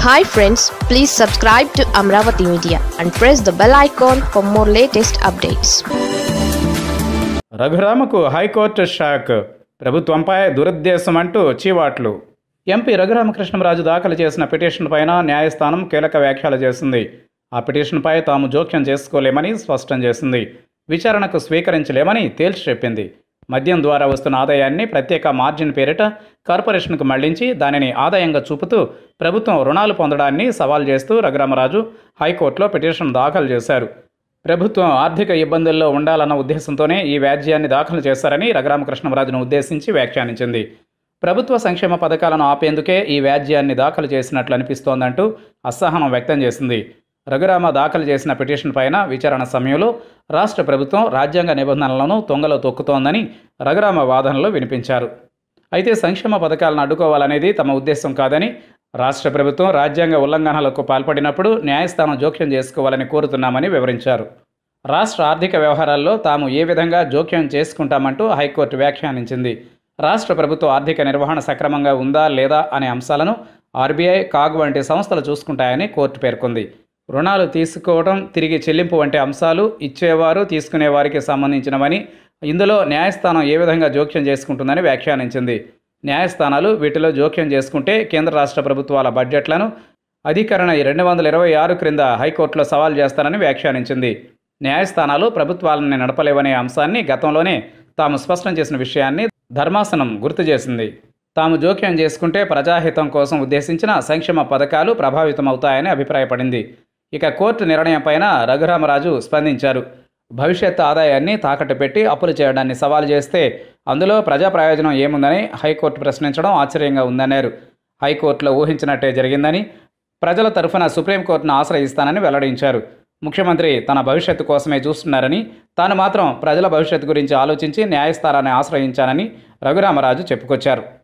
hi friends please subscribe to Amaravati media and press the bell icon for more latest updates రఘురామకు high court shock ప్రభుత్వంపై దురుద్దేశం అంటూ చీవాట్లు MP Raghuramakrishnaraju దాఖలు చేసిన పిటిషన్ పైన న్యాయస్థానం కీలక వ్యాఖ్యలు చేసింది ఆ పిటిషన్పై తాము జోక్యం చేసుకోలేమని స్పష్టం చేసింది విచారణకు స్వీకరించలేమని తేల్చి చెప్పింది మద్యం ద్వారా వస్తున్న ఆదాయాన్ని ప్రత్యేక మార్జిన్ పేరిట కార్పొరేషన్కు మళ్లించి దానిని ఆదాయంగా చూపుతూ ప్రభుత్వం రుణాలు పొందడాన్ని సవాల్ చేస్తూ రఘురామరాజు హైకోర్టులో పిటిషన్ దాఖలు చేశారు ప్రభుత్వం ఆర్థిక ఇబ్బందుల్లో ఉండాలన్న ఉద్దేశంతోనే ఈ వ్యాజ్యాన్ని దాఖలు చేశారని రఘురామకృష్ణరాజును ఉద్దేశించి వ్యాఖ్యానించింది ప్రభుత్వ సంక్షేమ పథకాలను ఆపేందుకే ఈ వ్యాజ్యాన్ని దాఖలు చేసినట్లు అనిపిస్తోందంటూ అసహనం వ్యక్తం చేసింది రఘురామ దాఖలు చేసిన పిటిషన్ పైన విచారణ సమయంలో రాష్ట్ర ప్రభుత్వం రాజ్యాంగ నిబంధనలను తొంగలో తొక్కుతోందని రఘురామ వాదనలో వినిపించారు అయితే సంక్షేమ పథకాలను అడ్డుకోవాలనేది తమ ఉద్దేశం కాదని రాష్ట్ర ప్రభుత్వం రాజ్యాంగ ఉల్లంఘనలకు పాల్పడినప్పుడు న్యాయస్థానం జోక్యం చేసుకోవాలని కోరుతున్నామని వివరించారు రాష్ట్ర ఆర్థిక వ్యవహారాల్లో తాము ఏ విధంగా జోక్యం చేసుకుంటామంటూ హైకోర్టు వ్యాఖ్యానించింది రాష్ట్ర ప్రభుత్వ ఆర్థిక నిర్వహణ సక్రమంగా ఉందా లేదా అనే అంశాలను ఆర్బీఐ కాగ్ వంటి సంస్థలు చూసుకుంటాయని కోర్టు పేర్కొంది రుణాలు తీసుకోవడం తిరిగి చెల్లింపు వంటి అంశాలు ఇచ్చేవారు తీసుకునేవారికి సంబంధించినవని ఇందులో న్యాయస్థానం ఏ విధంగా జోక్యం చేసుకుంటుందని వ్యాఖ్యానించింది న్యాయస్థానాలు వీటిలో జోక్యం చేసుకుంటే కేంద్ర రాష్ట్ర ప్రభుత్వాల బడ్జెట్లను అధికరణ రెండు వందల ఇరవై ఆరు క్రింద హైకోర్టులో సవాల్ చేస్తానని వ్యాఖ్యానించింది న్యాయస్థానాలు ప్రభుత్వాలని నడపలేవనే అంశాన్ని గతంలోనే తాము స్పష్టం చేసిన విషయాన్ని ధర్మాసనం గుర్తు చేసింది తాము జోక్యం చేసుకుంటే ప్రజాహితం కోసం ఉద్దేశించిన సంక్షేమ పథకాలు ప్రభావితమవుతాయని అభిప్రాయపడింది ఇక కోర్టు నిర్ణయంపైన రఘురామరాజు స్పందించారు భవిష్యత్ ఆదాయాన్ని తాకట్టు పెట్టి అప్పులు చేయడాన్ని సవాల్ చేస్తే అందులో ప్రజా ప్రయోజనం ఏముందని హైకోర్టు ప్రశ్నించడం ఆశ్చర్యంగా ఉందన్నారు హైకోర్టులో ఊహించినట్టే జరిగిందని ప్రజల తరఫున సుప్రీంకోర్టును ఆశ్రయిస్తానని వెల్లడించారు ముఖ్యమంత్రి తన భవిష్యత్తు కోసమే చూస్తున్నారని తాను మాత్రం ప్రజల భవిష్యత్తు గురించి ఆలోచించి న్యాయస్థానాన్ని ఆశ్రయించానని రఘురామరాజు చెప్పుకొచ్చారు